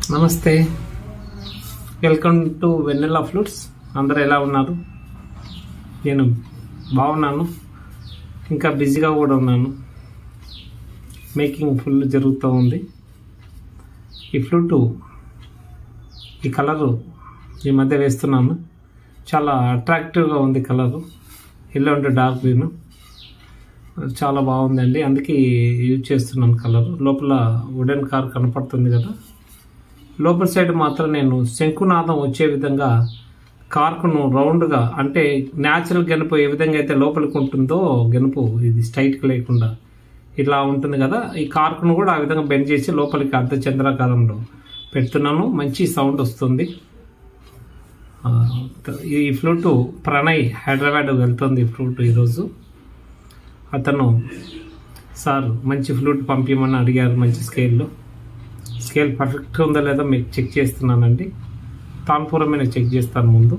నమస్తే welcome to vanilla flutes అందరూ ఎలా ఉన్నారు నేను బాగున్నాను ఇంకా బిజీగా కూడా ఉన్నాను మేకింగ్ ఫుల్ జరుగుతూ ఉంది ఈ ఫ్లూటు ఈ కలరు ఈ మధ్య వేస్తున్నాను చాలా అట్రాక్టివ్గా ఉంది కలరు ఎల్లో అంటే డార్క్ గ్రీన్ చాలా బాగుందండి అందుకే యూజ్ చేస్తున్నాను కలర్ లోపల వుడెన్ కార్ కనపడుతుంది కదా లోపల సైడ్ మాత్రం నేను శంకునాదం వచ్చే విధంగా కార్కును రౌండ్గా అంటే న్యాచురల్ గెనుపు ఏ విధంగా అయితే లోపలికి ఉంటుందో గెనుపు ఇది స్ట్రైట్గా లేకుండా ఇలా ఉంటుంది కదా ఈ కార్కును కూడా ఆ విధంగా బెండ్ చేసి లోపలికి అర్ధ చంద్రాకారంలో పెడుతున్నాను మంచి సౌండ్ వస్తుంది ఆ, ఈ ఫ్లూటు ప్రణయ్ హైదరాబాద్ వెళ్తుంది ఈ ఫ్లూట్ ఈరోజు అతను సార్ మంచి ఫ్లూట్ పంపించమని అడిగారు మంచి స్కేల్లో స్కేల్ పర్ఫెక్ట్గా ఉందా లేదా మీకు చెక్ చేస్తున్నానండి తాన్పురం మీద చెక్ చేస్తాను ముందు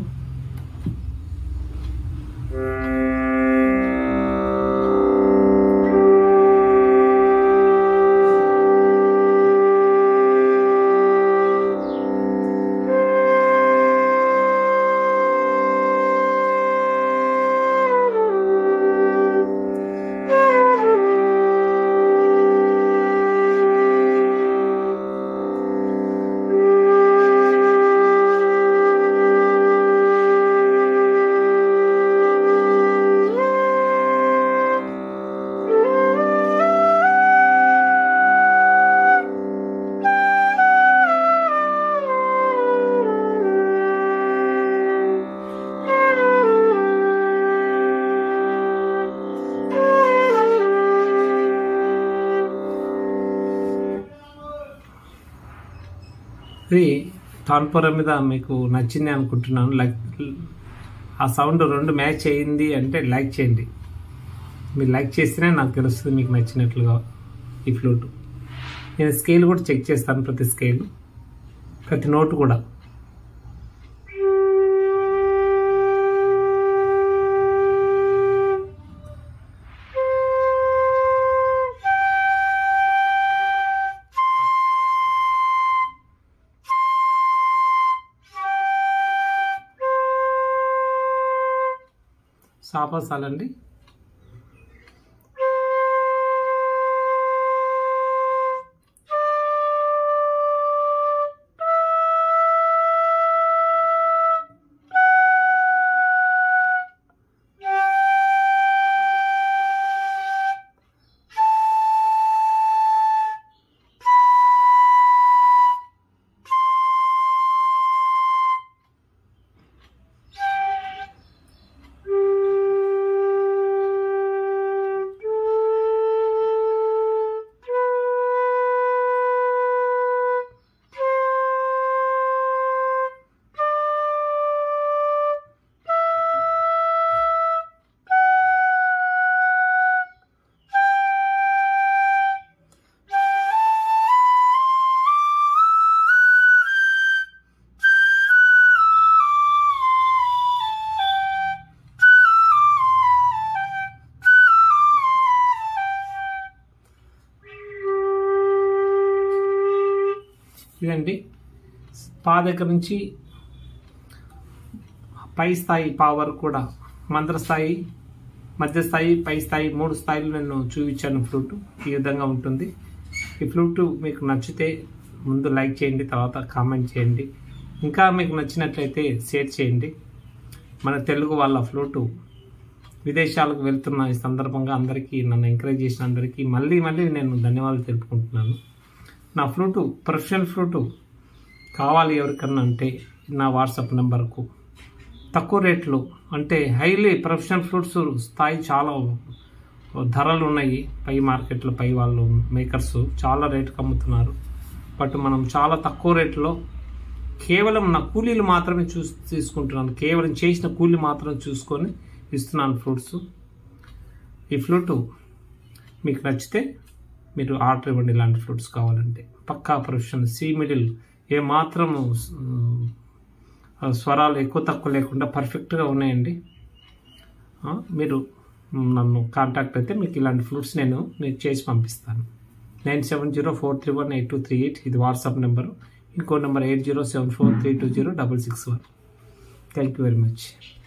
ఇది తాన్పురం మీద మీకు నచ్చింది అనుకుంటున్నాను లైక్ ఆ సౌండ్ రెండు మ్యాచ్ అయ్యింది అంటే లైక్ చేయండి మీరు లైక్ చేస్తేనే నాకు తెలుస్తుంది మీకు నచ్చినట్లుగా ఈ ఫ్లూట్ నేను స్కేల్ కూడా చెక్ చేస్తాను ప్రతి స్కేల్ ప్రతి నోటు కూడా సాపాసాలండి ఇదండి పా దగ్గర నుంచి పై స్థాయి పా వరకు కూడా మంత్ర స్థాయి మధ్య స్థాయి పై స్థాయి మూడు స్థాయిలు నేను చూపించాను ఫ్లూట్ ఈ విధంగా ఉంటుంది ఈ ఫ్లూట్ మీకు నచ్చితే ముందు లైక్ చేయండి తర్వాత కామెంట్ చేయండి ఇంకా మీకు నచ్చినట్లయితే షేర్ చేయండి మన తెలుగు వాళ్ళ ఫ్లూటు విదేశాలకు వెళ్తున్న ఈ సందర్భంగా అందరికీ నన్ను ఎంకరేజ్ చేసిన అందరికీ మళ్ళీ మళ్ళీ నేను ధన్యవాదాలు తెలుపుకుంటున్నాను నా ఫ్లూటు ప్రొఫెషనల్ ఫ్లూటు కావాలి ఎవరికన్నా అంటే నా వాట్సాప్ నెంబర్కు తక్కువ రేట్లు అంటే హైలీ ప్రొఫెషనల్ ఫ్రూట్స్ స్థాయి చాలా ధరలు ఉన్నాయి పై మార్కెట్లో పై వాళ్ళు మేకర్స్ చాలా రేటుకి అమ్ముతున్నారు బట్ మనం చాలా తక్కువ రేట్లో కేవలం నా కూలీలు మాత్రమే చూసి తీసుకుంటున్నాను కేవలం చేసిన కూలీ మాత్రం చూసుకొని ఇస్తున్నాను ఫ్రూట్స్ ఈ ఫ్రూట్ మీకు నచ్చితే మీరు ఆర్డర్ ఇవ్వండి ఇలాంటి ఫ్రూట్స్ కావాలంటే పక్కా ప్రొఫెషనల్ సి మిడిల్ ఏ మాత్రం స్వరాలు ఎక్కువ తక్కువ లేకుండా పర్ఫెక్ట్గా ఉన్నాయండి ఆ, మీరు నన్ను కాంటాక్ట్ అయితే మీకు ఇలాంటి ఫ్రూట్స్ నేను మీకు చేసి పంపిస్తాను nine seven zero four three one eight two three eight ఇది వాట్సాప్ నెంబరు ఇంకో number eight zero seven four three two zero double six one thank you very much